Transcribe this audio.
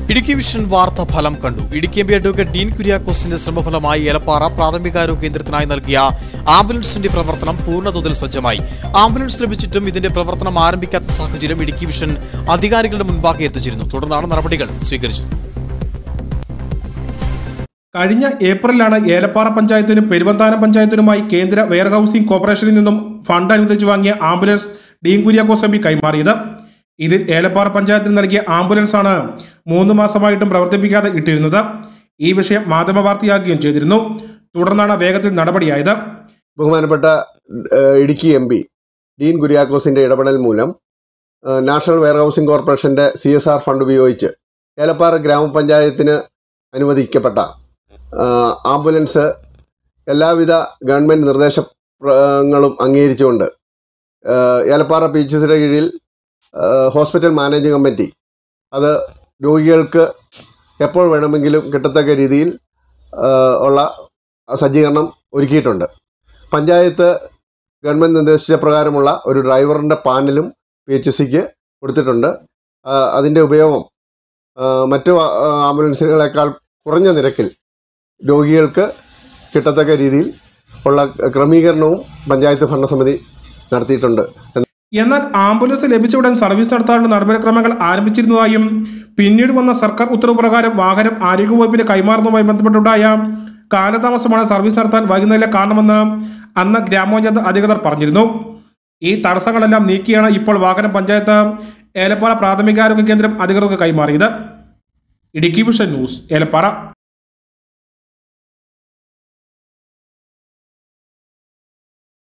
Idukki vision വാർത്ത ഫലം കണ്ടു Idukki M P advocate Dean കുര്യാക്കോസിന്റെ ശ്രമഫലമായി ഏലപ്പാറ പ്രാഥമികാരോഗ്യ കേന്ദ്രത്തിനായി നൽകിയ ആംബുലൻസിന്റെ പ്രവർത്തനം പൂർണ്ണതോതിൽ സജ്ജമായി ആംബുലൻസ് ലഭിച്ചിട്ടും ഇതിന്റെ പ്രവർത്തനം ആരംഭിക്കാത്ത സാഹചര്യം ഇടുക്കി വിഷൻ അധികാരികളുടെ മുൻപാകെ എത്തിച്ചിരുന്നു തുടർന്നാണ് നടപടികൾ സ്വീകരിച്ചത് കഴിഞ്ഞ ഏപ്രിലാണ് ഏലപ്പാറ പഞ്ചായത്തിനും പെരുവന്താനം പഞ്ചായത്തിനുമായി കേന്ദ്ര വെയർഹൌസിംഗ് കോർപ്പറേഷനിൽ നിന്നും ഫണ്ട് അനുവദിച്ചു വാങ്ങിയ ambulance Dean Kuriakose M P കൈമാറിയത് ഇതിൽ ഏലപ്പാറ പഞ്ചായത്തിന് നൽകിയ ആംബുലൻസ് ആണ് മൂന്ന് മാസമായിട്ടും പ്രവർത്തിപ്പിക്കാതെ ഇട്ടിരുന്നത് ഈ വിഷയം മാധ്യമവാർത്തയാക്കുകയും ചെയ്തിരുന്നു തുടർന്നാണ് വേഗത്തിൽ നടപടിയായത് ബഹുമാനപ്പെട്ട ഏഹ്, ഇടുക്കി എം പി ഡീൻ കുര്യാക്കോസിന്റെ ഇടപെടൽ മൂലം ഏഹ്, നാഷണൽ വെയർഹൌസിംഗ് കോർപ്പറേഷന്റെ സി എസ് ആർ ഫണ്ട് ഉപയോഗിച്ച് ഏലപ്പാറ ഗ്രാമപഞ്ചായത്തിന് അനുവദിക്കപ്പെട്ട ഏഹ്, ആംബുലൻസ് എല്ലാവിധ ഗവൺമെന്റ് നിർദ്ദേശങ്ങളും അംഗീകരിച്ചുകൊണ്ട് ഏഹ്, ഏലപ്പാറ പി എച്ച് സിയുടെ കീഴിൽ ഏഹ്, ഹോസ്പിറ്റൽ മാനേജിംഗ് കമ്മിറ്റി അത് രോഗികൾക്ക് എപ്പോൾ വേണമെങ്കിലും കിട്ടത്തക്ക രീതിയിൽ ഏഹ്, ഉള്ള സജ്ജീകരണം ഒരുക്കിയിട്ടുണ്ട് പഞ്ചായത്ത് ഗവൺമെൻറ് നിർദ്ദേശിച്ച പ്രകാരമുള്ള ഒരു ഡ്രൈവറിൻ്റെ പാനലും പി എച്ച് സിക്ക് കൊടുത്തിട്ടുണ്ട് ആ, അതിൻ്റെ ഉപയോഗം ആ, മറ്റു ആ, ആംബുലൻസുകളെക്കാൾ കുറഞ്ഞ നിരക്കിൽ രോഗികൾക്ക് കിട്ടത്തക്ക രീതിയിൽ ഉള്ള ക്രമീകരണവും പഞ്ചായത്ത് ഭരണസമിതി നടത്തിയിട്ടുണ്ട് എന്നാൽ ആംബുലൻസ് ലഭിച്ച ഉടൻ സർവീസ് നടത്താനുള്ള നടപടിക്രമങ്ങൾ ആരംഭിച്ചിരുന്നതായും പിന്നീട് വന്ന സർക്കാർ ഉത്തരവ് പ്രകാരം വാഹനം ആരോഗ്യവകുപ്പിന് കൈമാറുന്നതുമായി ബന്ധപ്പെട്ടുണ്ടായ കാലതാമസമാണ് സർവീസ് നടത്താൻ വൈകുന്നതിലെ കാരണമെന്ന് അന്ന് ഗ്രാമപഞ്ചായത്ത് അധികൃതർ പറഞ്ഞിരുന്നു ഈ തടസ്സങ്ങളെല്ലാം നീക്കിയാണ് ഇപ്പോൾ വാഹനം പഞ്ചായത്ത് ഏലപ്പാറ പ്രാഥമികാരോഗ്യ കേന്ദ്രം അധികൃതർക്ക് കൈമാറിയത് ഇടുക്കി വിഷൻ ന്യൂസ് ഏലപ്പാറ